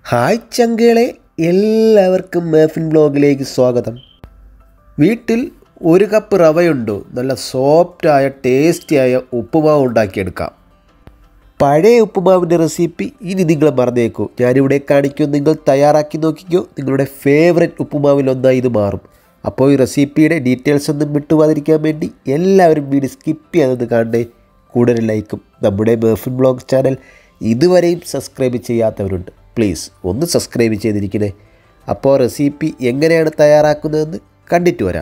hi ചങ്കുകളെ എല്ലാവർക്കും മേഫിൻ ബ്ലോഗിലേക്ക് സ്വാഗതം വീട്ടിൽ ഒരു കപ്പ് റവയുണ്ടോ നല്ല സോഫ്റ്റായ ടേസ്റ്റിയായ ഉപ്പുമാവ് ഉണ്ടാക്കിയെടുക്കാം പഴയ ഉപ്പുമാവിൻ്റെ റെസിപ്പി ഇനി നിങ്ങൾ മറന്നേക്കൂ ഞാനിവിടെ കാണിക്കും നിങ്ങൾ തയ്യാറാക്കി നോക്കിക്കോ നിങ്ങളുടെ ഫേവററ്റ് ഉപ്പുമാവിലൊന്നായി ഇത് മാറും അപ്പോൾ ഈ റെസിപ്പിയുടെ ഡീറ്റെയിൽസ് ഒന്നും വിട്ടുപോകാതിരിക്കാൻ വേണ്ടി എല്ലാവരും വീഡിയോ സ്കിപ്പ് ചെയ്യാതെ കാണണ്ടേ കൂടുതൽ ലൈക്കും നമ്മുടെ മേഫിൻ ബ്ലോഗ് ചാനൽ ഇതുവരെയും സബ്സ്ക്രൈബ് ചെയ്യാത്തവരുണ്ട് പ്ലീസ് ഒന്ന് സബ്സ്ക്രൈബ് ചെയ്തിരിക്കണേ അപ്പോൾ റെസിപ്പി എങ്ങനെയാണ് തയ്യാറാക്കുന്നതെന്ന് കണ്ടിട്ട് വരാം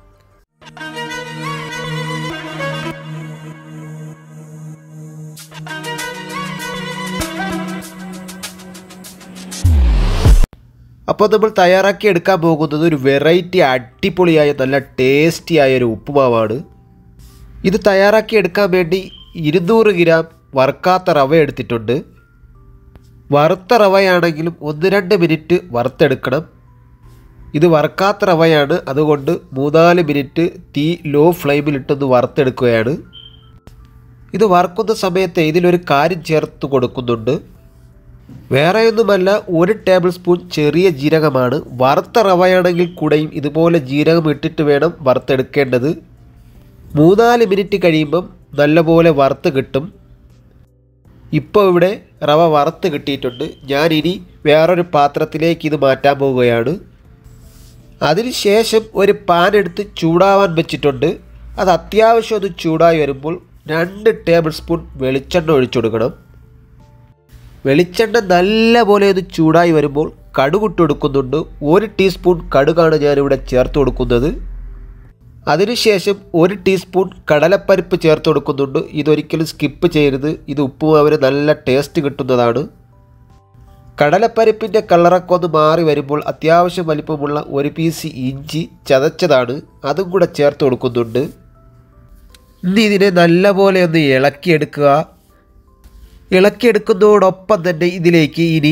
അപ്പോൾ നമ്മൾ തയ്യാറാക്കി എടുക്കാൻ പോകുന്നത് ഒരു വെറൈറ്റി അടിപൊളിയായ നല്ല ടേസ്റ്റിയായ ഒരു ഉപ്പുമാവാണ് ഇത് തയ്യാറാക്കി എടുക്കാൻ വേണ്ടി ഇരുന്നൂറ് ഗ്രാം വറുക്കാത്ത റവ എടുത്തിട്ടുണ്ട് വറുത്ത റവയാണെങ്കിലും ഒന്ന് രണ്ട് മിനിറ്റ് വറുത്തെടുക്കണം ഇത് വറുക്കാത്ത റവയാണ് അതുകൊണ്ട് മൂന്നാല് മിനിറ്റ് തീ ലോ ഫ്ലെയിമിലിട്ടൊന്ന് വറുത്തെടുക്കുകയാണ് ഇത് വറുക്കുന്ന സമയത്ത് ഇതിലൊരു കാര്യം ചേർത്ത് കൊടുക്കുന്നുണ്ട് വേറെയൊന്നുമല്ല ഒരു ടേബിൾ സ്പൂൺ ചെറിയ ജീരകമാണ് വറുത്ത റവയാണെങ്കിൽ കൂടെയും ഇതുപോലെ ജീരകം ഇട്ടിട്ട് വേണം വറുത്തെടുക്കേണ്ടത് മൂന്നാല് മിനിറ്റ് കഴിയുമ്പം നല്ലപോലെ വറുത്ത് കിട്ടും ഇപ്പോൾ ഇവിടെ റവ വറുത്ത് കിട്ടിയിട്ടുണ്ട് ഞാനിനി വേറൊരു പാത്രത്തിലേക്ക് ഇത് മാറ്റാൻ പോവുകയാണ് അതിനുശേഷം ഒരു പാൻ എടുത്ത് ചൂടാവാൻ വെച്ചിട്ടുണ്ട് അത് അത്യാവശ്യം ഒന്ന് ചൂടായി വരുമ്പോൾ രണ്ട് ടേബിൾ സ്പൂൺ വെളിച്ചെണ്ണ ഒഴിച്ചു കൊടുക്കണം വെളിച്ചെണ്ണ നല്ലപോലെ ഒന്ന് ചൂടായി വരുമ്പോൾ കടുകിട്ട് കൊടുക്കുന്നുണ്ട് ഒരു ടീസ്പൂൺ കടുകാണ് ഞാനിവിടെ ചേർത്ത് കൊടുക്കുന്നത് അതിനുശേഷം ഒരു ടീസ്പൂൺ കടലപ്പരിപ്പ് ചേർത്ത് കൊടുക്കുന്നുണ്ട് ഇതൊരിക്കലും സ്കിപ്പ് ചെയ്യരുത് ഇത് ഉപ്പുമാവിന് നല്ല ടേസ്റ്റ് കിട്ടുന്നതാണ് കടലപ്പരിപ്പിൻ്റെ കളറൊക്കെ ഒന്ന് മാറി വരുമ്പോൾ അത്യാവശ്യം വലിപ്പമുള്ള ഒരു പീസ് ഇഞ്ചി ചതച്ചതാണ് അതും കൂടെ ചേർത്ത് കൊടുക്കുന്നുണ്ട് ഇനി ഇതിനെ നല്ലപോലെ ഒന്ന് ഇളക്കിയെടുക്കുക ഇളക്കിയെടുക്കുന്നതോടൊപ്പം തന്നെ ഇതിലേക്ക് ഇനി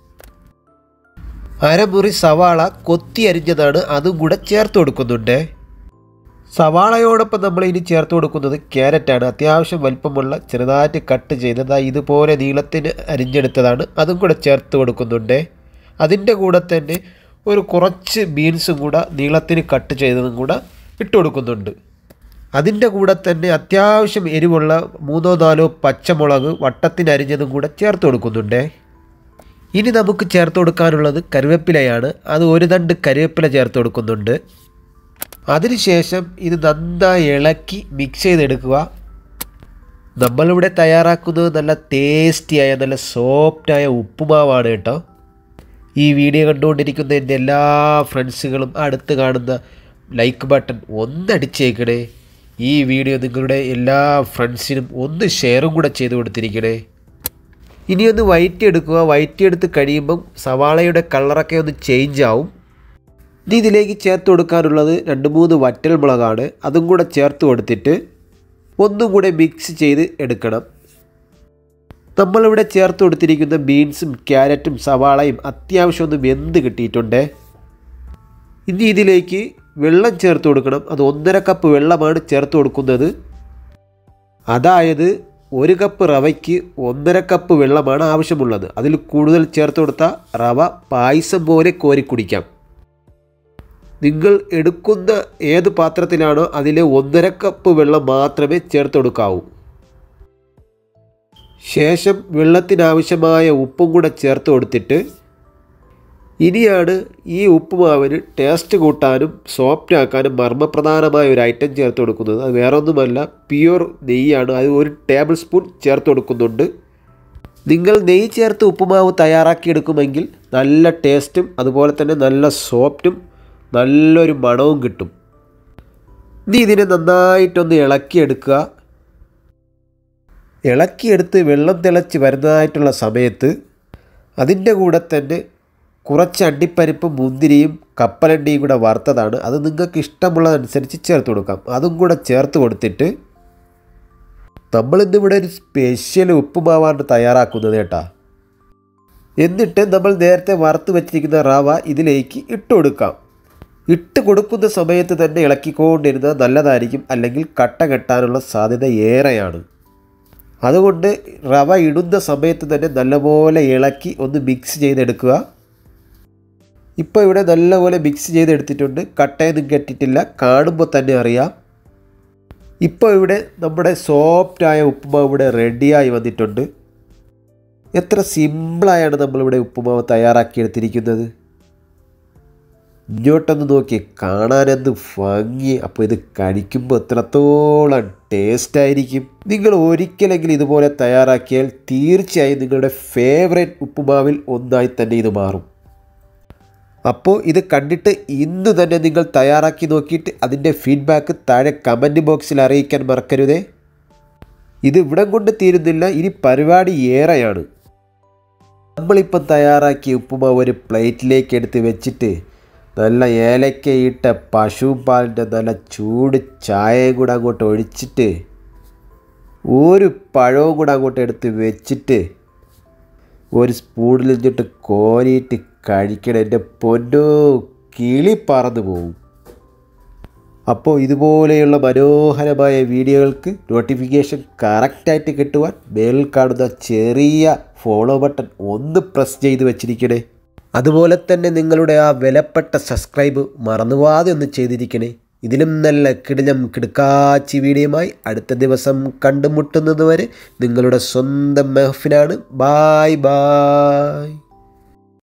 അരമുറി സവാള കൊത്തി അരിഞ്ഞതാണ് അതും കൂടെ ചേർത്ത് കൊടുക്കുന്നുണ്ട് സവാളയോടൊപ്പം നമ്മൾ ഇനി ചേർത്ത് കൊടുക്കുന്നത് ക്യാരറ്റാണ് അത്യാവശ്യം വലിപ്പമുള്ള ചെറുതായിട്ട് കട്ട് ചെയ്തത് ഇതുപോലെ നീളത്തിന് അരിഞ്ഞെടുത്തതാണ് അതും കൂടെ ചേർത്ത് കൊടുക്കുന്നുണ്ട് അതിൻ്റെ കൂടെ തന്നെ ഒരു കുറച്ച് ബീൻസും കൂടെ നീളത്തിന് കട്ട് ചെയ്തതും കൂടെ ഇട്ട് കൊടുക്കുന്നുണ്ട് അതിൻ്റെ കൂടെ തന്നെ അത്യാവശ്യം എരിവുള്ള മൂന്നോ നാലോ പച്ചമുളക് വട്ടത്തിന് അരിഞ്ഞതും കൂടെ ചേർത്ത് കൊടുക്കുന്നുണ്ട് ഇനി നമുക്ക് ചേർത്ത് കൊടുക്കാനുള്ളത് കരുവേപ്പിലയാണ് അത് ഒരു തണ്ട് കരുവേപ്പില ചേർത്ത് കൊടുക്കുന്നുണ്ട് അതിനുശേഷം ഇത് നന്നായി ഇളക്കി മിക്സ് ചെയ്തെടുക്കുക നമ്മളിവിടെ തയ്യാറാക്കുന്നത് നല്ല ടേസ്റ്റിയായ നല്ല സോഫ്റ്റായ ഉപ്പുമാവാണ് കേട്ടോ ഈ വീഡിയോ കണ്ടുകൊണ്ടിരിക്കുന്ന എൻ്റെ എല്ലാ ഫ്രണ്ട്സുകളും അടുത്ത് കാണുന്ന ലൈക്ക് ബട്ടൺ ഒന്നടിച്ചേക്കണേ ഈ വീഡിയോ നിങ്ങളുടെ എല്ലാ ഫ്രണ്ട്സിനും ഒന്ന് ഷെയറും കൂടെ ചെയ്ത് കൊടുത്തിരിക്കണേ ഇനിയൊന്ന് വയറ്റി എടുക്കുക വയറ്റി എടുത്ത് കഴിയുമ്പം സവാളയുടെ കളറൊക്കെ ഒന്ന് ചേഞ്ച് ആവും ഇനി ഇതിലേക്ക് ചേർത്ത് കൊടുക്കാനുള്ളത് രണ്ട് മൂന്ന് വറ്റൽ മുളകാണ് അതും കൂടെ ചേർത്ത് കൊടുത്തിട്ട് ഒന്നും കൂടെ മിക്സ് ചെയ്ത് എടുക്കണം നമ്മളിവിടെ ചേർത്ത് കൊടുത്തിരിക്കുന്ന ബീൻസും ക്യാരറ്റും സവാളയും അത്യാവശ്യം ഒന്ന് വെന്ത് കിട്ടിയിട്ടുണ്ട് ഇനി ഇതിലേക്ക് വെള്ളം ചേർത്ത് കൊടുക്കണം അത് ഒന്നര കപ്പ് വെള്ളമാണ് ചേർത്ത് കൊടുക്കുന്നത് അതായത് ഒരു കപ്പ് റവയ്ക്ക് ഒന്നര കപ്പ് വെള്ളമാണ് ആവശ്യമുള്ളത് അതിൽ കൂടുതൽ ചേർത്ത് കൊടുത്താൽ റവ പായസം പോലെ കോരി കുടിക്കാം നിങ്ങൾ എടുക്കുന്ന ഏത് പാത്രത്തിലാണോ അതിലെ ഒന്നര കപ്പ് വെള്ളം മാത്രമേ ചേർത്ത് കൊടുക്കാവൂ ശേഷം വെള്ളത്തിനാവശ്യമായ ഉപ്പും കൂടെ ചേർത്ത് കൊടുത്തിട്ട് ഇനിയാണ് ഈ ഉപ്പുമാവിന് ടേസ്റ്റ് കൂട്ടാനും സോഫ്റ്റ് ആക്കാനും മർമ്മപ്രധാനമായ ഒരു ഐറ്റം ചേർത്ത് കൊടുക്കുന്നത് അത് വേറെ ഒന്നുമല്ല പ്യുവർ നെയ്യാണ് അത് ഒരു ടേബിൾ സ്പൂൺ ചേർത്ത് കൊടുക്കുന്നുണ്ട് നിങ്ങൾ നെയ്യ് ചേർത്ത് ഉപ്പുമാവ് തയ്യാറാക്കിയെടുക്കുമെങ്കിൽ നല്ല ടേസ്റ്റും അതുപോലെ തന്നെ നല്ല സോഫ്റ്റും നല്ലൊരു മണവും കിട്ടും ഇനി ഇതിനെ നന്നായിട്ടൊന്ന് ഇളക്കിയെടുക്കുക ഇളക്കിയെടുത്ത് വെള്ളം തിളച്ച് വരുന്നതായിട്ടുള്ള സമയത്ത് അതിൻ്റെ കൂടെ തന്നെ കുറച്ച് അണ്ടിപ്പരിപ്പും മുന്തിരിയും കപ്പലണ്ടിയും കൂടെ വറുത്തതാണ് അത് നിങ്ങൾക്ക് ഇഷ്ടമുള്ളതനുസരിച്ച് ചേർത്ത് കൊടുക്കാം അതും കൂടെ ചേർത്ത് കൊടുത്തിട്ട് നമ്മളിന്നിവിടെ ഒരു സ്പെഷ്യൽ ഉപ്പുമാവാണ് തയ്യാറാക്കുന്നത് കേട്ടാ എന്നിട്ട് നമ്മൾ നേരത്തെ വറുത്ത് വെച്ചിരിക്കുന്ന റവ ഇതിലേക്ക് ഇട്ട് കൊടുക്കാം ഇട്ട് കൊടുക്കുന്ന സമയത്ത് തന്നെ ഇളക്കിക്കൊണ്ടിരുന്നത് നല്ലതായിരിക്കും അല്ലെങ്കിൽ കട്ട കെട്ടാനുള്ള സാധ്യത ഏറെയാണ് അതുകൊണ്ട് റവ ഇടുന്ന സമയത്ത് തന്നെ നല്ലപോലെ ഇളക്കി ഒന്ന് മിക്സ് ചെയ്തെടുക്കുക ഇപ്പോൾ ഇവിടെ നല്ലപോലെ മിക്സ് ചെയ്തെടുത്തിട്ടുണ്ട് കട്ടയൊന്നും കെട്ടിട്ടില്ല കാണുമ്പോൾ തന്നെ അറിയാം ഇപ്പോൾ ഇവിടെ നമ്മുടെ സോഫ്റ്റായ ഉപ്പുമാവ് ഇവിടെ റെഡിയായി വന്നിട്ടുണ്ട് എത്ര സിമ്പിളായാണ് നമ്മളിവിടെ ഉപ്പുമാവ് തയ്യാറാക്കിയെടുത്തിരിക്കുന്നത് ഇങ്ങോട്ടൊന്ന് നോക്കി കാണാനെന്ത് ഭംഗി അപ്പോൾ ഇത് കഴിക്കുമ്പോൾ എത്രത്തോളം ടേസ്റ്റ് ആയിരിക്കും നിങ്ങൾ ഒരിക്കലെങ്കിലും ഇതുപോലെ തയ്യാറാക്കിയാൽ തീർച്ചയായും നിങ്ങളുടെ ഫേവറേറ്റ് ഉപ്പുമാവിൽ ഒന്നായി തന്നെ ഇത് മാറും അപ്പോൾ ഇത് കണ്ടിട്ട് ഇന്ന് തന്നെ നിങ്ങൾ തയ്യാറാക്കി നോക്കിയിട്ട് അതിൻ്റെ ഫീഡ്ബാക്ക് താഴെ കമൻറ്റ് ബോക്സിൽ അറിയിക്കാൻ മറക്കരുതേ ഇത് ഇവിടം കൊണ്ട് തീരുന്നില്ല ഇനി പരിപാടി ഏറെയാണ് നമ്മളിപ്പം തയ്യാറാക്കിയ ഉപ്പുമാവ് ഒരു പ്ലേറ്റിലേക്ക് എടുത്ത് വെച്ചിട്ട് നല്ല ഏലക്കയിട്ട പശു പാലിൻ്റെ നല്ല ചൂട് ചായയും കൂടെ അങ്ങോട്ട് ഒഴിച്ചിട്ട് ഒരു പഴവും കൂടെ അങ്ങോട്ട് എടുത്ത് വെച്ചിട്ട് ഒരു സ്പൂണിൽ നിന്നിട്ട് കോരിയിട്ട് കഴിക്കണം എൻ്റെ പൊന്നോ കിളി പറന്നു പോകും അപ്പോൾ ഇതുപോലെയുള്ള മനോഹരമായ വീഡിയോകൾക്ക് നോട്ടിഫിക്കേഷൻ കറക്റ്റായിട്ട് കിട്ടുവാൻ മേലിൽ കാണുന്ന ചെറിയ ഫോളോ ബട്ടൺ ഒന്ന് പ്രസ് ചെയ്ത് വെച്ചിരിക്കണേ അതുപോലെ തന്നെ നിങ്ങളുടെ ആ വിലപ്പെട്ട സബ്സ്ക്രൈബ് മറന്നുപോകാതെ ഒന്ന് ചെയ്തിരിക്കണേ ഇതിലും നല്ല കിടിലം കിടുക്കാച്ചി വീഡിയോയുമായി അടുത്ത ദിവസം കണ്ടുമുട്ടുന്നത് വരെ നിങ്ങളുടെ സ്വന്തം മെഹഫിനാണ് ബായ് ബായ്